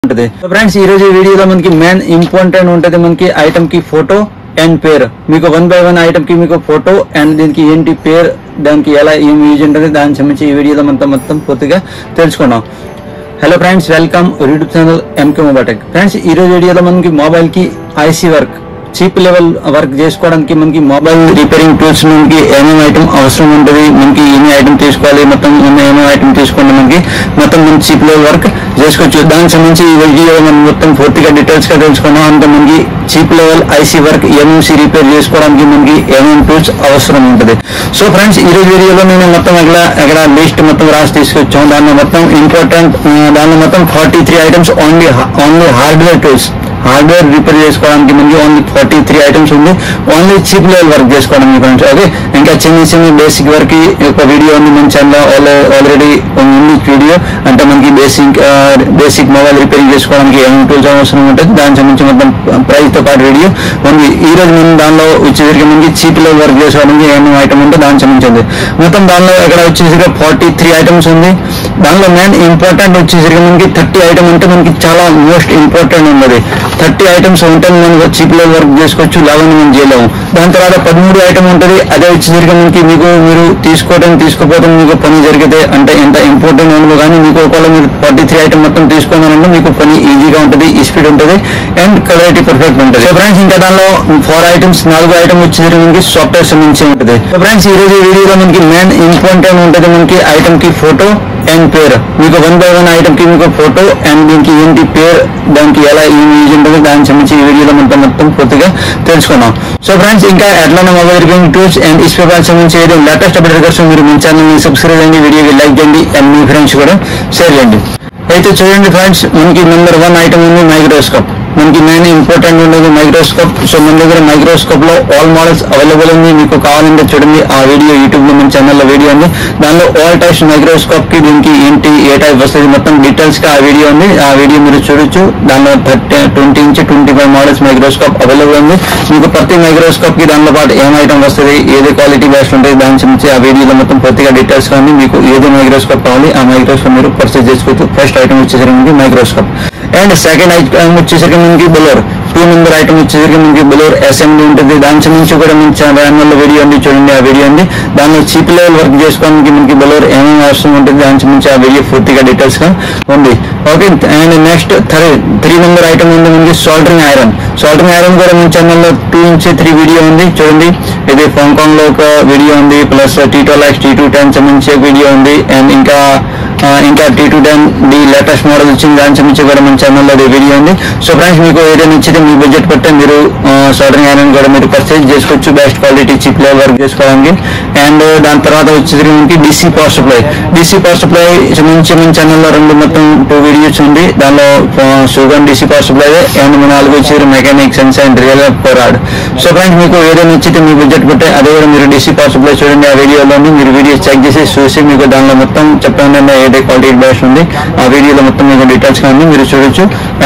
ఉంటది ఫ్రెండ్స్ ఈ రోజు ఈ వీడియోలో మనకి మెయిన్ ఇంపార్టెంట్ ఉంటది మనకి ఐటమ్ కి ఫోటో అండ్ పేరు మీకు వన్ బై వన్ ఐటమ్ కి మీకు ఫోటో అండ్ దీనికి ఏంటి పేరు దానికి ఎలా ఏం యూజ్ ఉంటుంది దానికి సంబంధించి ఈ వీడియోలో మొత్తం మొత్తం పూర్తిగా తెలుసుకున్నాం hello friends welcome YouTube channel MK mobile friends ఈ రోజు వీడియోలో మనకి మొబైల్ కి IC work cheap level work చేసుకోవడానికి మనకి మొబైల్ రిపేరింగ్ టూల్స్ మనకి ఏమేమి ఐటమ్ అవసరం ఉంటుంది మనకి ఏమి ఐటమ్ తీసుకోవాలి మొత్తం ఏమేమి ఐటమ్ తీసుకోండి మనకి మొత్తం మనం చీప్ లెవెల్ వర్క్ చేసుకోవచ్చు దానికి సంబంధించి ఈ వీడియో మనం మొత్తం పూర్తిగా డీటెయిల్స్ గా తెలుసుకున్నాం అంటే మనకి cheap level IC work MMC repair చేసుకోవడానికి మనకి ఏమేమి టూల్స్ అవసరం ఉంటుంది సో ఫ్రెండ్స్ ఈ రోజు వీడియోలో నేను మొత్తం ఇక్కడ ఇక్కడ లిస్ట్ మొత్తం రాసి తీసుకొచ్చాం దానిలో మొత్తం ఇంపార్టెంట్ దానిలో మొత్తం forty three items only only hardware tools hardware repair చేసుకోవడానికి మనకి ఓన్లీ ఫార్టీ త్రీ ఐటమ్స్ ఉంది ఓన్లీ చీప్ లెవెల్ వర్క్ చేసుకోవడానికి ఫ్రెండ్స్ ఓకే ఇంకా చిన్న చిన్న బేసిక్ వర్క్ ఒక వీడియో ఉంది మన ఛానల్ ఆల్రెడీ ఉంది వీడియో అంటే మనకి బేసిక్ బేసిక్ మొబైల్ రిపేరింగ్ చేసుకోవడానికి ఏమేమి టూల్స్ అవసరం ఉంటుంది దానికి సంబంధించి మొత్తం ప్రైస్ తో పాటు వీడియో ఉంది ఈ రోజు మనం దానిలో వచ్చేసరికి మనకి చీప్ లెవెల్ వర్క్ చేసుకోవడానికి ఏమేమి ఐటమ్ ఉంటే దానికి సంబంధించింది మొత్తం దానిలో ఇక్కడ వచ్చేసరికి ఫార్టీ త్రీ ఐటమ్స్ ఉంది దానిలో మెయిన్ ఇంపార్టెంట్ వచ్చేసరికి మనకి థర్టీ ఐటమ్ అంటే మనకి చాలా మోస్ట్ ఇంపార్టెంట్ ఉన్నది థర్టీ ఐటమ్స్ ఉంటే మనం చీప్ లెవెల్ వర్క్ చేసుకోవచ్చు లెవెన్ మనం చేయలేము దాని తర్వాత పదమూడు ఐటమ్ ఉంటుంది అదే వచ్చేసరికి మనకి మీకు మీరు తీసుకోవడం తీసుకోపోవడం మీకు పని జరిగితే అంటే ఎంత ఇంపార్టెంట్ ఉండదు కానీ మీకు ఒకవేళ మీరు ఫార్టీ త్రీ ఐటమ్ మొత్తం తీసుకున్నారంటే మీకు పని ఈజీగా ఉంటుంది ఈ స్పీడ్ ఉంటుంది అండ్ క్వాలిటీ పర్ఫెక్ట్ ఉంటుంది సో ఫ్రెండ్స్ ఇంకా దానిలో ఫోర్ ఐటమ్స్ నాలుగు ఐటమ్ వచ్చేసరికి మనకి సాఫ్ట్వేర్ సంబంధించి ఉంటుంది సో ఫ్రెండ్స్ ఈ రోజు ఈ వీడియోలో మనకి మెయిన్ ఇంపార్టెంట్ ఉంటుంది మనకి ఐటమ్ కి ఫోటో అండ్ పేరు మీకు వన్ బై వన్ ఐటమ్ కి మీకు ఫోటో అండ్ దీనికి ఏంటి పేరు దానికి ఎలా ఏం యూజ్ ఉంటుంది దానికి సంబంధించి ఈ వీడియోలో మొత్తం మొత్తం పూర్తిగా తెలుసుకున్నాం సో ఫ్రెండ్స్ ఇంకా ఎట్లా మొబైల్ రిపేరింగ్ టూల్స్ అండ్ ఇస్పేపాల్ సంబంధించి ఏదో లేటెస్ట్ అప్డేట్ కోసం మీరు మీ ఛానల్ ని సబ్స్క్రైబ్ చేయండి వీడియోకి లైక్ చేయండి అండ్ మీ ఫ్రెండ్స్ కూడా షేర్ చేయండి అయితే చూడండి ఫ్రెండ్స్ మనకి నెంబర్ వన్ ఐటమ్ ఉంది మైక్రోస్కోప్ మనకి మెయిన్ ఇంపార్టెంట్ ఉండేది మైక్రోస్కోప్ సో మన దగ్గర మైక్రోస్కోప్ లో ఆల్ మోడల్స్ అవైలబుల్ ఉంది మీకు కావాలంటే చూడండి ఆ వీడియో యూట్యూబ్ లో మన ఛానల్లో వీడియో ఉంది దానిలో ఆల్ టైప్స్ మైక్రోస్కోప్ కి దీనికి ఏంటి ఏ టైప్ వస్తుంది మొత్తం డీటెయిల్స్ గా ఆ వీడియో ఉంది ఆ వీడియో మీరు చూడొచ్చు దానిలో thirty twenty inch twenty five models microscope available ఉంది మీకు ప్రతి మైక్రోస్కోప్ కి దానిలో పాటు ఏం ఐటమ్ వస్తుంది ఏది క్వాలిటీ బెస్ట్ ఉంటుంది దాని గురించి ఆ వీడియోలో మొత్తం పూర్తిగా డీటెయిల్స్ గా ఉంది మీకు ఏది మైక్రోస్కోప్ కావాలి ఆ మైక్రోస్కోప్ మీరు పర్చేజ్ చేసుకోవచ్చు ఫస్ట్ ఐటమ్ వచ్చేసరికి మనకి మైక్రోస్కోప్ అండ్ సెకండ్ ఐటమ్ వచ్చేసరికి మనకి బులర్ టూ నెంబర్ ఐటమ్ వచ్చేసరికి మనకి బులర్ అసెంబ్లీ ఉంటుంది దాని నుంచి కూడా మన ఛానల్ వీడియో ఉంది చూడండి ఆ వీడియో ఉంది దానిలో చీప్ లెవెల్ వర్క్ చేసుకోవడానికి మనకి బులర్ ఏమేమి అవసరం ఉంటుంది దాని నుంచి ఆ వీడియో పూర్తిగా డీటెయిల్స్ గా ఉంది okay and next third three number item ఉంది మనకి సాల్టరింగ్ ఐరన్ సాల్టరింగ్ ఐరన్ కూడా మన ఛానల్లో టూ నుంచి త్రీ వీడియో ఉంది చూడండి ఇది హాంకాంగ్ లో ఒక వీడియో ఉంది plus T two lux T two ten సంబంధించి వీడియో ఉంది అండ్ ఇంకా ఆ, ఇంకా T two ten the latest model వచ్చింది దాని సంబంధించి కూడా మన ఛానల్లో అది వీడియో ఉంది సో ఫ్రెండ్స్ మీకు ఏదైనా ఇచ్చితే మీ బడ్జెట్ పట్టే మీరు సాల్టరింగ్ ఐరన్ కూడా మీరు పర్చేజ్ చేసుకోవచ్చు best quality cheap level work చేసుకోవడానికి అండ్ దాని తర్వాత వచ్చేసరికి మనకి DC power supply DC power supply సంబంధించి మన ఛానల్లో రెండు మొత్తం టూ వీడియోస్ ఉంది దానిలో షుగర్ డీసీ పవర్ సప్లై అండ్ మన నాలుగు వచ్చేసి మెకానిక్ సెన్స్ అండ్ రియల్ పోరాడ్ సో ఫ్రెండ్స్ మీకు ఏదైనా ఇచ్చితే మీ బడ్జెట్ పట్టే అదే కూడా మీరు డీసీ పవర్ సప్లై చూడండి ఆ వీడియోలో ఉంది మీరు వీడియో చెక్ చేసి చూసి మీకు దానిలో మొత్తం చెప్పండి ఏదే క్వాలిటీ బెస్ట్ ఉంది ఆ వీడియోలో మొత్తం మీకు డీటెయిల్స్ గా ఉంది మీరు చూడొచ్చు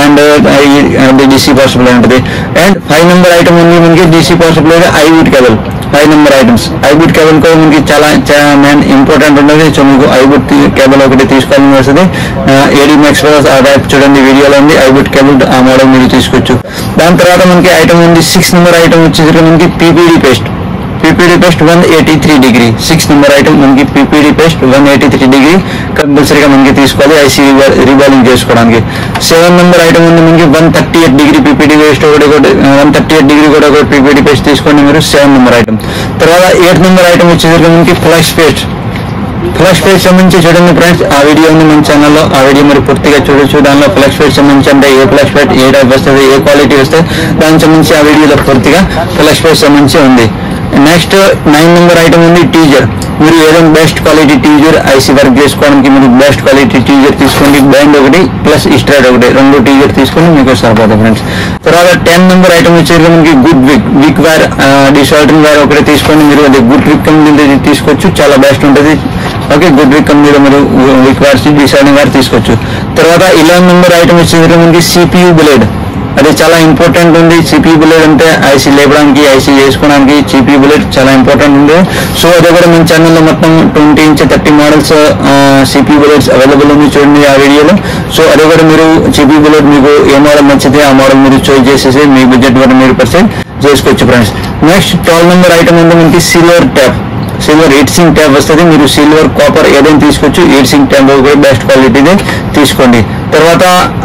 అండ్ డీసీ పవర్ సప్లై ఉంటుంది అండ్ ఫైవ్ నెంబర్ ఐటమ్ ఉంది మనకి DC power supply iBoot cable five number items iBoot cable కూడా మనకి చాలా మెయిన్ ఇంపార్టెంట్ ఉన్నది సో మీకు ఐబూట్ కేబుల్ ఒకటి తీసుకోవాలని వస్తుంది ఏడీ మ్యాక్స్ ఆ టైప్ చూడండి వీడియోలో ఉంది ఐబూట్ కేబుల్ ఆ మోడల్ మీరు తీసుకోవచ్చు దాని తర్వాత మనకి ఐటమ్ ఉంది సిక్స్ నెంబర్ ఐటమ్ వచ్చేసరికి మనకి PPD paste PPD paste one eighty three degree six number item మనకి PPD paste one eighty three degree కంపల్సరీగా మనకి తీసుకోవాలి ఐసీ రీబాలింగ్ చేసుకోవడానికి సెవెన్ నెంబర్ ఐటమ్ ఉంది మనకి one thirty eight degree PPD paste ఒకటి వన్ థర్టీ ఎయిట్ డిగ్రీ కూడా ఒక పీపీడీ పేస్ట్ తీసుకోండి మీరు సెవెన్ నెంబర్ ఐటమ్ తర్వాత ఎయిట్ నెంబర్ ఐటమ్ వచ్చేసరికి మనకి ఫ్లాష్ పేస్ట్ ఫ్లాష్ పేజ్ సంబంధించి చూడండి ఫ్రెండ్స్ ఆ వీడియో ఉంది మన ఛానల్లో ఆ వీడియో మీరు పూర్తిగా చూడొచ్చు దానిలో ఫ్లాష్ పేజ్ సంబంధించి అంటే ఏ ఫ్లాష్ పేజ్ ఏ టైప్ వస్తుంది ఏ క్వాలిటీ వస్తుంది దానికి సంబంధించి ఆ వీడియోలో పూర్తిగా ఫ్లాష్ పేజ్ సంబంధించి ఉంది నెక్స్ట్ నైన్ నెంబర్ ఐటమ్ ఉంది టీజర్ మీరు ఏదైనా best quality tweezer IC work చేసుకోవడానికి మీరు బెస్ట్ క్వాలిటీ టీజర్ తీసుకోండి బ్యాండ్ ఒకటి ప్లస్ ఇస్ట్రాడ్ ఒకటి రెండు టీజర్ తీసుకొని మీకు సరిపోతుంది ఫ్రెండ్స్ తర్వాత టెన్ నెంబర్ ఐటమ్ వచ్చేసరికి మనకి గుడ్ విక్ విక్ వేర్ డిసాల్టింగ్ వేర్ ఒకటి తీసుకొని మీరు అది గుడ్ విక్ కంపెనీ తీసుకోవచ్చు చాలా బెస్ట్ ఉంటుంది ఓకే గుడ్ విక్ కంపెనీలో మీరు విక్ వేర్ డిసైడింగ్ వేర్ తీసుకోవచ్చు తర్వాత ఇలెవెన్ నెంబర్ ఐటమ్ వచ్చేసరికి మనకి సిపియూ బ్లేడ్ అది చాలా ఇంపార్టెంట్ ఉంది సిపి బుల్లెట్ అంటే ఐసీ లేపడానికి ఐసీ చేసుకోవడానికి సిపి బుల్లెట్ చాలా ఇంపార్టెంట్ ఉంది సో అది కూడా మన ఛానల్లో మొత్తం twenty inch thirty models CP bullets available ఉంది చూడండి ఆ వీడియోలో సో అది కూడా మీరు సిపి బుల్లెట్ మీకు ఏ మోడల్ నచ్చితే ఆ మోడల్ మీరు చూస్ చేసేసి మీ బడ్జెట్ కూడా మీరు పర్సెంట్ చేసుకోవచ్చు friends next twelve number item ఉంది మనకి silver tap silver eight sing tab వస్తుంది మీరు సిల్వర్ కాపర్ ఏదైనా తీసుకోవచ్చు ఎయిట్ సింగ్ ట్యాబ్ కూడా బెస్ట్ క్వాలిటీదే తీసుకోండి తర్వాత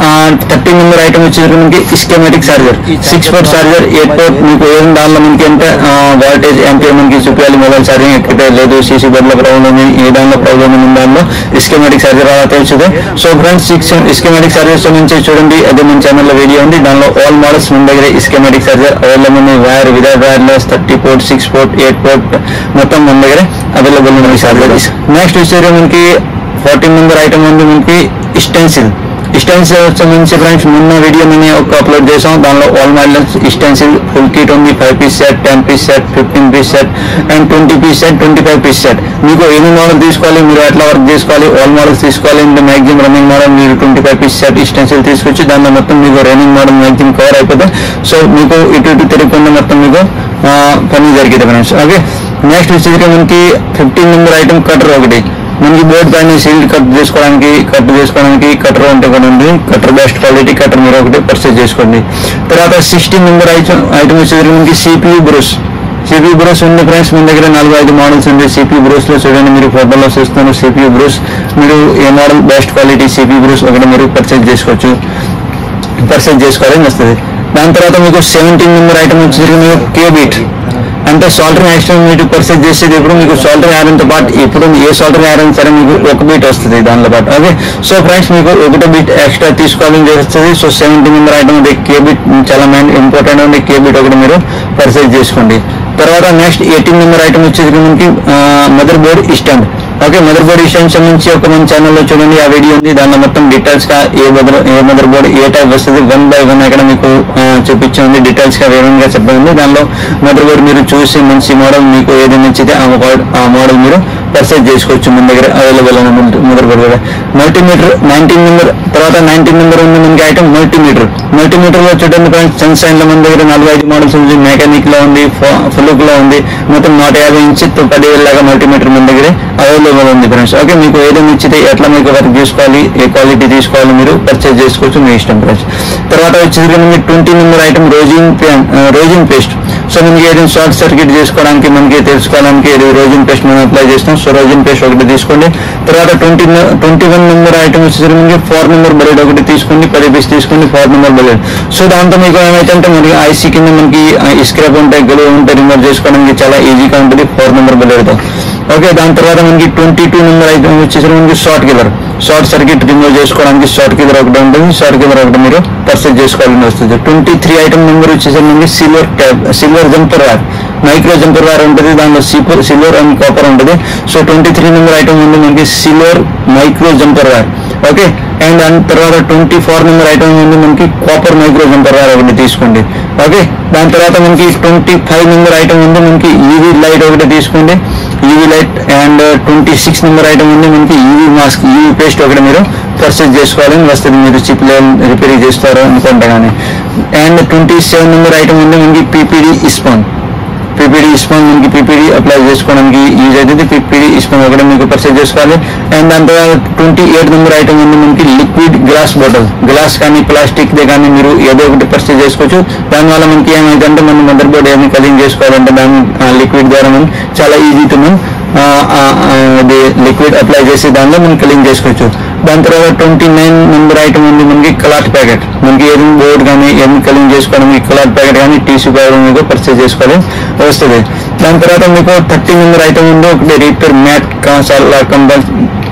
థర్టీ నెంబర్ ఐటమ్ వచ్చేసరికి మనకి schematic charger six four charger eight port మీకు ఏం దానిలో మనకి అంటే వాల్టేజ్ ఎంపీఆర్ మనకి చూపించాలి మొబైల్ ఛార్జింగ్ ఎక్కడే లేదు సీసీ బోర్డులో ప్రాబ్లం ఉంది ఏ దానిలో ప్రాబ్లం ఉంది దానిలో ఇస్కెమెటిక్ చార్జర్ అలా తెలుసుది so friends six schematic chargers నుంచి చూడండి అది మన ఛానల్లో వీడియో ఉంది దానిలో ఆల్ మోడల్స్ మన దగ్గర ఇస్కెమెటిక్ చార్జర్ అవైలబుల్ ఉంది wire without wireless thirty port six port eight port మొత్తం మన దగ్గర అవైలబుల్ ఉంది చార్జర్ నెక్స్ట్ వచ్చేసి మనకి ఫార్టీన్ నెంబర్ ఐటమ్ ఉంది మనకి స్టెన్సిల్ స్టెన్సిల్ సంబంధించి ఫ్రెండ్స్ మొన్న వీడియో నేను ఒక అప్లోడ్ చేసాం దానిలో all models stencil full kit ఉంది five piece set ten piece set fifteen piece set and twenty piece set twenty five piece set మీకు ఎన్ని మోడల్ తీసుకోవాలి మీరు ఎట్లా వర్క్ చేసుకోవాలి ఆల్ మోడల్స్ తీసుకోవాలి ఇంకా మ్యాక్సిమం రన్నింగ్ మోడల్ మీరు twenty five piece set stencil తీసుకొచ్చి దానిలో మొత్తం మీకు రన్నింగ్ మోడల్ మ్యాక్సిమం కవర్ అయిపోతుంది సో మీకు ఇటు ఇటు తిరగకుండా మొత్తం మీకు ఆ, పని జరిగింది ఫ్రెండ్స్ ఓకే నెక్స్ట్ వచ్చేసి మనకి ఫిఫ్టీన్ నెంబర్ ఐటమ్ కటర్ ఒకటి మనకి బోర్డు పైన సీల్ కట్ చేసుకోవడానికి కట్ చేసుకోవడానికి కటర్ ఉంటే కూడా ఉంది కటర్ బెస్ట్ క్వాలిటీ కటర్ మీరు ఒకటి పర్చేజ్ చేసుకోండి తర్వాత సిక్స్టీన్ నెంబర్ ఐటమ్ ఐటమ్ వచ్చేసరికి మనకి సిపియూ బ్రూస్ సిపియూ బ్రూస్ ఉంది ఫ్రెండ్స్ మన దగ్గర నాలుగు ఐదు మోడల్స్ ఉంది సిపియూ బ్రూస్ లో చూడండి మీరు ఫోటోలో చూస్తున్నారు సిపియూ బ్రూస్ మీరు ఏ model best quality CPU brush ఒకటి మీరు పర్చేజ్ చేసుకోవచ్చు పర్చేజ్ చేసుకోవాలని వస్తుంది దాని తర్వాత మీకు సెవెంటీన్ నెంబర్ ఐటమ్ వచ్చేసరికి మీకు కేబీట్ అంటే సాల్టర్ యాక్షన్ మీరు పర్చేజ్ చేసేది ఇప్పుడు మీకు సాల్టర్ తో పాటు ఇప్పుడు ఏ సాల్టర్ ఐరన్ సరే మీకు ఒక బీట్ వస్తుంది దానిలో పాటు ఓకే సో ఫ్రెండ్స్ మీకు ఒకటో బీట్ ఎక్స్ట్రా తీసుకోవాలని చేస్తుంది సో సెవెంటీ నెంబర్ ఐటమ్ ఉంది కేబీట్ చాలా మెయిన్ ఇంపార్టెంట్ ఉంది కేబీట్ ఒకటి మీరు పర్చేజ్ చేసుకోండి తర్వాత నెక్స్ట్ ఎయిటీన్ నెంబర్ ఐటమ్ వచ్చేసి మనకి motherboard stand okay motherboard stand సంబంధించి ఒక మన ఛానల్లో చూడండి ఆ వీడియో ఉంది దానిలో మొత్తం డీటెయిల్స్ గా ఏ మదర్ ఏ మదర్ బోర్డ్ ఏ టైప్ వస్తుంది వన్ బై వన్ అక్కడ మీకు ఆ, చూపించింది డీటెయిల్స్ గా వివరంగా చెప్పండి దానిలో మదర్ బోర్డ్ మీరు చూసి మంచి మోడల్ మీకు ఏది నచ్చితే ఆ మోడల్ ఆ మోడల్ మీరు పర్చేజ్ చేసుకోవచ్చు మన దగ్గర అవైలబుల్ ఉన్న మదర్ బోర్డ్ కూడా మల్టీమీటర్ నైన్టీన్ నెంబర్ తర్వాత నైన్టీన్ నెంబర్ ఉంది మనకి ఐటమ్ మల్టీమీటర్ మల్టీమీటర్ లో చూడండి ఫ్రెండ్స్ సన్షైన్ లో మన దగ్గర నాలుగు ఐదు మోడల్స్ ఉంది మెకానిక్ లో ఉంది ఫులుక్ లో ఉంది మొత్తం నూట యాభై ఇంచ్ పదివేల లాగా మల్టీమీటర్ మన దగ్గర అవైలబుల్ ఉంది ఫ్రెండ్స్ ఓకే మీకు ఏదో నచ్చితే ఎట్లా మీకు వర్క్ చేసుకోవాలి ఏ క్వాలిటీ తీసుకోవాలి మీరు పర్చేజ్ చేసుకోవచ్చు మీ ఇష్టం ఫ్రెండ్స్ తర్వాత వచ్చేసి మనకి twenty number item rosin pen rosin paste so మనకి ఏదైనా షార్ట్ సర్క్యూట్ చేసుకోవడానికి మనకి తెలుసుకోవడానికి ఇది రోజిన్ పేస్ట్ మనం అప్లై చేస్తాం సో రోజిన్ పేస్ట్ ఒకటి తీసుకోండి తర్వాత twenty twenty one number item వచ్చేసరికి మనకి ఫోర్ నెంబర్ బలెడ్ ఒకటి తీసుకోండి పది పీస్ తీసుకోండి ఫోర్ నెంబర్ బలెడ్ సో దాంతో మీకు ఏమైతే అంటే మనకి ఐసీ కింద మనకి స్క్రాప్ ఉంటాయి గలువు ఉంటాయి రిమూవ్ చేసుకోవడానికి చాలా ఈజీగా ఉంటుంది ఫోర్ నెంబర్ బలెడ్తో ఓకే దాని తర్వాత మనకి ట్వంటీ టూ నెంబర్ ఐటమ్ వచ్చేసరికి మనకి short killer short circuit remove చేసుకోవడానికి షార్ట్ కిల్లర్ ఒకటి ఉంటుంది షార్ట్ కిల్లర్ ఒకటి మీరు పర్చేజ్ చేసుకోవాలని వస్తుంది ట్వంటీ త్రీ ఐటమ్ నెంబర్ వచ్చేసరికి మనకి silver tab silver jumper wire micro jumper wire ఉంటుంది దానిలో సిల్వర్ సిల్వర్ అండ్ కాపర్ ఉంటుంది so twenty three number item ఉంది మనకి silver micro jumper wire okay and దాని తర్వాత ట్వంటీ ఫోర్ నెంబర్ ఐటమ్ ఉంది మనకి కాపర్ మైక్రో జంపర్ వైర్ ఒకటి తీసుకోండి ఓకే దాని తర్వాత మనకి ట్వంటీ ఫైవ్ నెంబర్ ఐటమ్ ఉంది మనకి ఈవీ లైట్ ఒకటి తీసుకోండి UV light and twenty six number item ఉంది మనకి ఈవీ మాస్క్ ఈవీ పేస్ట్ ఒకటి మీరు పర్చేజ్ చేసుకోవాలని వస్తుంది మీరు చిప్ రిపేర్ చేస్తారు అనుకుంటా కానీ and twenty seven number item ఉంది మనకి పీపీడీ ఇస్పాన్ పీపీడీ ఇస్పాన్ మనకి పీపీడీ అప్లై చేసుకోవడానికి యూజ్ అవుతుంది పీపీడీ ఇస్పాన్ ఒకటి మీకు పర్చేజ్ చేసుకోవాలి అండ్ దాని తర్వాత ట్వంటీ ఎయిట్ నెంబర్ ఐటమ్ ఉంది మనకి లిక్విడ్ గ్లాస్ బాటిల్ గ్లాస్ కానీ ప్లాస్టిక్ దే కానీ మీరు ఏదో ఒకటి పర్చేజ్ చేసుకోవచ్చు దానివల్ల మనకి ఏమైందంటే మనం మదర్ బోర్డ్ ఏమి కలింగ్ చేసుకోవాలంటే దాని లిక్విడ్ ద్వారా మనం చాలా ఈజీతో మనం ఆ, ఆ, ఆ, అది లిక్విడ్ అప్లై చేసి దానిలో మనం క్లీన్ చేసుకోవచ్చు దాని తర్వాత ట్వంటీ నైన్ నెంబర్ ఐటమ్ ఉంది మనకి కలాట్ ప్యాకెట్ మనకి ఏదైనా బోర్డ్ కానీ ఏదైనా క్లీన్ చేసుకోవడం ఈ కలాట్ ప్యాకెట్ కానీ టీసీ పౌడర్ మీకు పర్చేజ్ చేసుకోవాలి వస్తుంది దాని తర్వాత మీకు థర్టీ నెంబర్ ఐటమ్ ఉంది ఒకటి రిపేర్ మ్యాట్ చాలా కంపల్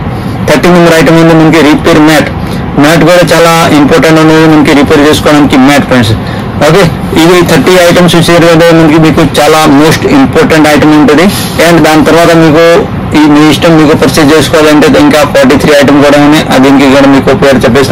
థర్టీ నెంబర్ ఐటమ్ ఉంది మనకి రిపేర్ మ్యాట్ మ్యాట్ కూడా చాలా ఇంపార్టెంట్ అనేది మనకి రిపేర్ చేసుకోవడానికి మ్యాట్ ఫ్రెండ్స్ ఓకే ఇది థర్టీ ఐటమ్స్ వచ్చేది మనకి మీకు చాలా మోస్ట్ ఇంపార్టెంట్ ఐటమ్ ఉంటుంది అండ్ దాని తర్వాత మీకు ఈ మీ ఇష్టం మీకు పర్చేజ్ చేసుకోవాలంటే ఇంకా ఫార్టీ త్రీ ఐటమ్ కూడా ఉన్నాయి అది ఇంక కూడా మీకు పేరు చెప్పేస్తాం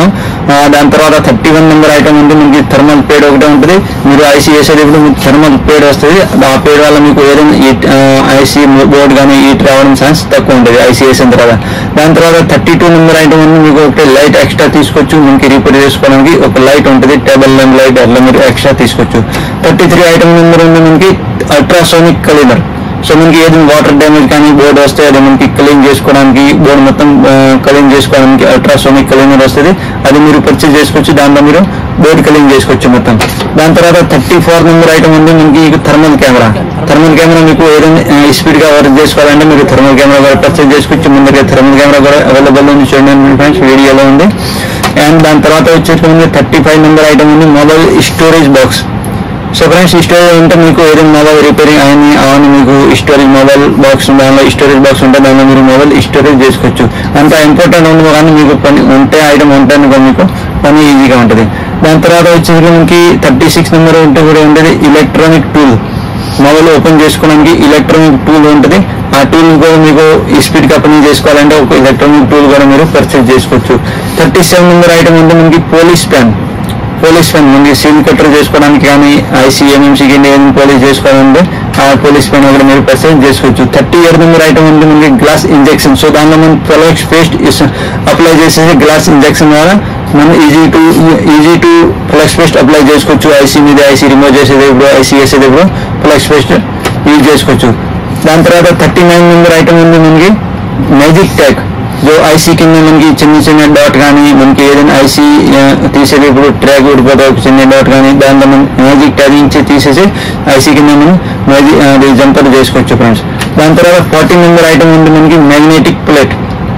ఆ, దాని తర్వాత థర్టీ వన్ నెంబర్ ఐటమ్ ఉంది మనకి థర్మల్ పేడ్ ఒకటే ఉంటుంది మీరు ఐసీ వేసేటప్పుడు మీకు థర్మల్ పేడ్ వస్తుంది ఆ పేడ్ వల్ల మీకు ఏదైనా ఐసీ బోర్డ్ కానీ ఈట్ రావడం ఛాన్స్ తక్కువ ఉంటుంది ఐసీ వేసిన తర్వాత దాని తర్వాత థర్టీ టూ నెంబర్ ఐటమ్ ఉంది మీకు ఒకటి లైట్ ఎక్స్ట్రా తీసుకోవచ్చు మనకి రిపేర్ చేసుకోవడానికి ఒక లైట్ ఉంటుంది టేబుల్ ల్యాంప్ లైట్ అట్లా మీరు ఎక్స్ట్రా తీసుకోవచ్చు థర్టీ త్రీ ఐటమ్ నెంబర్ ఉంది మనకి అల్ట్రాసోనిక్ కలిమర్ సో మనకి ఏదైనా వాటర్ డ్యామేజ్ కానీ బోర్డు వస్తే అది మనకి క్లీన్ చేసుకోవడానికి బోర్డు మొత్తం క్లీన్ చేసుకోవడానికి అల్ట్రాసోనిక్ క్లీనర్ వస్తుంది అది మీరు పర్చేజ్ చేసుకోవచ్చు దాంట్లో మీరు బోర్డు క్లీన్ చేసుకోవచ్చు మొత్తం దాని తర్వాత థర్టీ ఫోర్ నెంబర్ ఐటమ్ ఉంది మనకి థర్మల్ కెమెరా థర్మల్ కెమెరా మీకు ఏదైనా స్పీడ్ గా వర్క్ చేసుకోవాలంటే మీరు థర్మల్ కెమెరా కూడా పర్చేజ్ చేసుకోవచ్చు మన దగ్గర థర్మల్ కెమెరా కూడా అవైలబుల్ ఉంది చూడండి ఫ్రెండ్స్ వీడియోలో ఉంది అండ్ దాని తర్వాత వచ్చేసి థర్టీ ఫైవ్ నెంబర్ ఐటమ్ ఉంది mobile storage box so friends ఈ స్టోరేజ్ ఉంటే మీకు ఏదైనా మొబైల్ రిపేరింగ్ అయ్యి అవన్నీ మీకు స్టోరేజ్ మొబైల్ బాక్స్ దానిలో స్టోరేజ్ బాక్స్ ఉంటే దానిలో మీరు మొబైల్ స్టోరేజ్ చేసుకోవచ్చు అంత ఇంపార్టెంట్ ఉండదు కానీ మీకు పని ఉంటే ఐటమ్ ఉంటే అనుకో మీకు పని ఈజీగా ఉంటుంది దాని తర్వాత వచ్చేసి మనకి థర్టీ సిక్స్ నెంబర్ ఉంటే కూడా ఉండేది ఎలక్ట్రానిక్ టూల్ మొబైల్ ఓపెన్ చేసుకోవడానికి ఎలక్ట్రానిక్ టూల్ ఉంటుంది ఆ టూల్ కూడా మీకు ఈ స్పీడ్ గా పని చేసుకోవాలంటే ఒక ఎలక్ట్రానిక్ టూల్ కూడా మీరు పర్చేజ్ చేసుకోవచ్చు థర్టీ సెవెన్ నెంబర్ ఐటమ్ ఉంది మనకి పోలీస్ ప్యాన్ పోలీస్ పెన్ మనకి సీల్ కట్టర్ చేసుకోవడానికి కానీ ఐసీ ఎంఎంసీకి ఏదైనా పోలీస్ చేసుకోవాలంటే ఆ పోలీస్ పెన్ కూడా మీరు పర్చేజ్ చేసుకోవచ్చు థర్టీ ఇయర్ నెంబర్ ఐటమ్ ఉంది మనకి గ్లాస్ ఇంజెక్షన్ సో దానిలో మనం ప్రొలక్స్ పేస్ట్ అప్లై చేసేసి గ్లాస్ ఇంజెక్షన్ ద్వారా మనం easy to easy to flux paste apply చేసుకోవచ్చు ఐసీ మీద ఐసీ రిమూవ్ చేసేటప్పుడు ఐసీ వేసేటప్పుడు ఫ్లెక్స్ పేస్ట్ యూజ్ చేసుకోవచ్చు దాని తర్వాత థర్టీ నైన్ నెంబర్ ఐటమ్ ఉంది మనకి మ్యాజిక్ ట్యాగ్ जो ఐసీ కింద మనకి చిన్న చిన్న డాట్ కానీ మనకి ఏదైనా ఐసీ తీసేటప్పుడు ట్రాక్ ఊడిపోతే ఒక చిన్న డాట్ కానీ దాంట్లో మనం మ్యాజిక్ ట్యాగ్ ఇచ్చి తీసేసి ఐసీ కింద మనం మ్యాజిక్ అది జంపర్ చేసుకోవచ్చు ఫ్రెండ్స్ దాని తర్వాత ఫార్టీ నెంబర్ ఐటమ్ ఉంది మనకి మ్యాగ్నెటిక్ ప్లేట్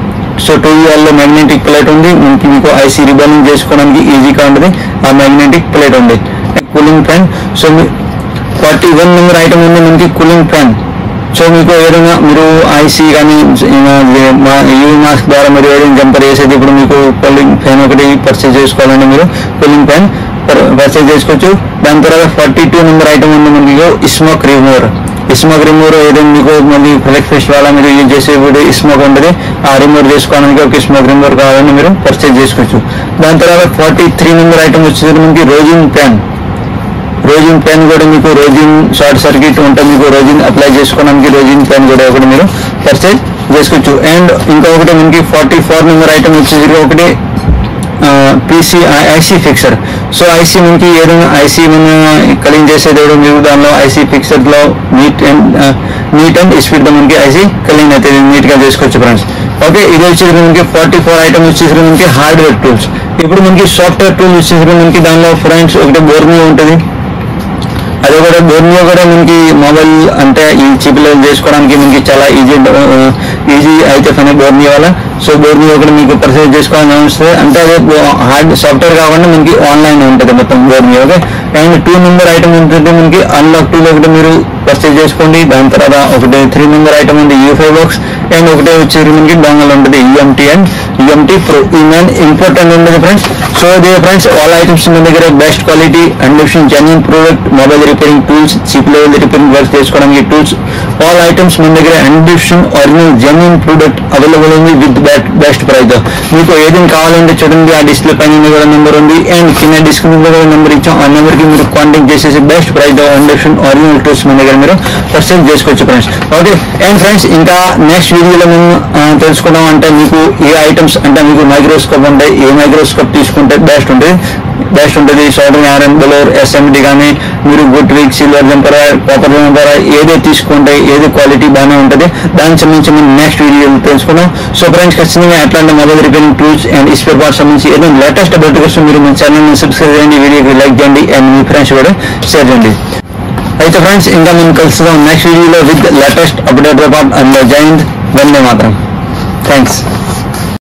సో టూ ఇయర్లో మ్యాగ్నెటిక్ ప్లేట్ ఉంది మనకి మీకు ఐసీ రిబలింగ్ చేసుకోవడానికి ఈజీగా ఉంటుంది ఆ మ్యాగ్నెటిక్ ప్లేట్ ఉంది cooling fan so forty one number item ఉంది మనకి కూలింగ్ ఫ్యాన్ సో మీకు ఏదైనా మీరు ఐసీ కానీ యూవీ మాస్క్ ద్వారా మీరు ఏదైనా జంపర్ వేసేది ఇప్పుడు మీకు కూలింగ్ ఫ్యాన్ ఒకటి పర్చేజ్ చేసుకోవాలంటే మీరు కూలింగ్ ఫ్యాన్ పర్చేజ్ చేసుకోవచ్చు దాని తర్వాత ఫార్టీ టూ నెంబర్ ఐటమ్ ఉంది మనకి స్మోక్ రిమూవర్ స్మోక్ రిమూవర్ ఏదైనా మీకు మళ్ళీ ఫ్లెక్ ఫెస్ట్ వల్ల మీరు యూజ్ చేసేప్పుడు స్మోక్ ఉంటుంది ఆ రిమూవ్ చేసుకోవడానికి ఒక స్మోక్ రిమూవర్ కావాలని మీరు పర్చేజ్ చేసుకోవచ్చు దాని తర్వాత ఫార్టీ త్రీ నెంబర్ ఐటమ్ వచ్చేసరికి మనకి రోజిన్ ప్యాన్ రోజిన్ పెన్ కూడా మీకు రోజిన్ షార్ట్ సర్క్యూట్ ఉంటే మీకు రోజిన్ అప్లై చేసుకోవడానికి రోజిన్ పెన్ కూడా ఒకటి మీరు పర్చేజ్ చేసుకోవచ్చు అండ్ ఇంకొకటి మనకి ఫార్టీ ఫోర్ నెంబర్ ఐటమ్ వచ్చేసి ఒకటి PC IC fixer so IC మనకి ఏదైనా ఐసీ మన క్లీన్ చేసేటప్పుడు మీరు దానిలో ఐసీ ఫిక్సర్ లో neat and neat and speed గా మనకి ఐసీ క్లీన్ అయితే నీట్ గా చేసుకోవచ్చు ఫ్రెండ్స్ ఓకే ఇది వచ్చేసి మనకి ఫార్టీ ఫోర్ ఐటమ్ వచ్చేసి మనకి హార్డ్వేర్ టూల్స్ ఇప్పుడు మనకి సాఫ్ట్వేర్ టూల్ వచ్చేసి మనకి దానిలో ఫ్రెండ్స్ ఒకటి బోర్మీ ఉంటుంది అది కూడా బోర్నియో కూడా మనకి మొబైల్ అంటే ఈ చిప్లో చేసుకోవడానికి మనకి చాలా ఈజీ ఈజీ అయితే పని బోర్నియో వల్ల సో బోర్నియో కూడా మీకు పర్చేజ్ చేసుకోవాలని వస్తుంది అంటే అదే హార్డ్ సాఫ్ట్వేర్ కాకుండా మనకి ఆన్లైన్ ఉంటుంది మొత్తం బోర్నియో okay and two number item ఉంటుంది మనకి అన్లాక్ టూలో ఒకటి మీరు పర్చేజ్ చేసుకోండి దాని తర్వాత ఒకటి త్రీ నెంబర్ ఐటమ్ ఉంది యూఫై బాక్స్ అండ్ ఒకటే వచ్చేసి మనకి డొంగల్ ఉంటుంది ఈఎంటీ అండ్ ఈఎంటీ ప్రో ఈ మెయిన్ ఇంపార్టెంట్ ఉంటుంది ఫ్రెండ్స్ సో దే ఫ్రెండ్స్ ఆల్ ఐటమ్స్ మన దగ్గర best quality and genuine product mobile repairing tools cheap level repairing work చేసుకోవడానికి టూల్స్ ఆల్ ఐటమ్స్ మన దగ్గర అండిషన్ ఒరిజినల్ జెన్యున్ ప్రోడక్ట్ అవైలబుల్ ఉంది విత్ బెస్ట్ ప్రైస్ మీకు ఏదైనా కావాలంటే చూడండి ఆ డిస్ప్లే పైన కూడా నెంబర్ ఉంది అండ్ కింద డిస్క్రిప్షన్ కూడా నెంబర్ ఇచ్చాం ఆ నెంబర్ కి మీరు కాంటాక్ట్ చేసేసి బెస్ట్ ప్రైస్ అండిషన్ ఒరిజినల్ టూల్స్ మన దగ్గర మీరు పర్చేజ్ చేసుకోవచ్చు ఫ్రెండ్స్ ఓకే అండ్ ఫ్రెండ్స్ ఇంకా నెక్స్ట్ వీడియోలో మేము ఆ, తెలుసుకుందాం అంటే మీకు ఏ ఐటమ్స్ అంటే మీకు మైక్రోస్కోప్ ఉంటాయి ఏ మైక్రోస్కోప్ తీసుకుంటే బెస్ట్ ఉంటుంది బెస్ట్ ఉంటుంది సోడన్ ఐరన్ బలోర్ ఎస్ఎండి కానీ మీరు గుడ్ వీక్ సిల్వర్ జంపర్ కాపర్ జంపర్ ఏదో తీసుకుంటే ఏది క్వాలిటీ బాగానే ఉంటుంది దానికి సంబంధించి మనం నెక్స్ట్ వీడియోలో తెలుసుకుందాం సో ఫ్రెండ్స్ ఖచ్చితంగా అట్లాంటి mobile repairing tools and spare parts సంబంధించి ఏదో లేటెస్ట్ అప్డేట్ కోసం మీరు మన ఛానల్ని సబ్స్క్రైబ్ చేయండి వీడియోకి లైక్ చేయండి అండ్ మీ ఫ్రెండ్స్ కూడా షేర్ చేయండి అయితే ఫ్రెండ్స్ ఇంకా మేము కలుసుదాం నెక్స్ట్ వీడియోలో with latest update report and జైంట్ వందే మాత్రం థ్యాంక్స్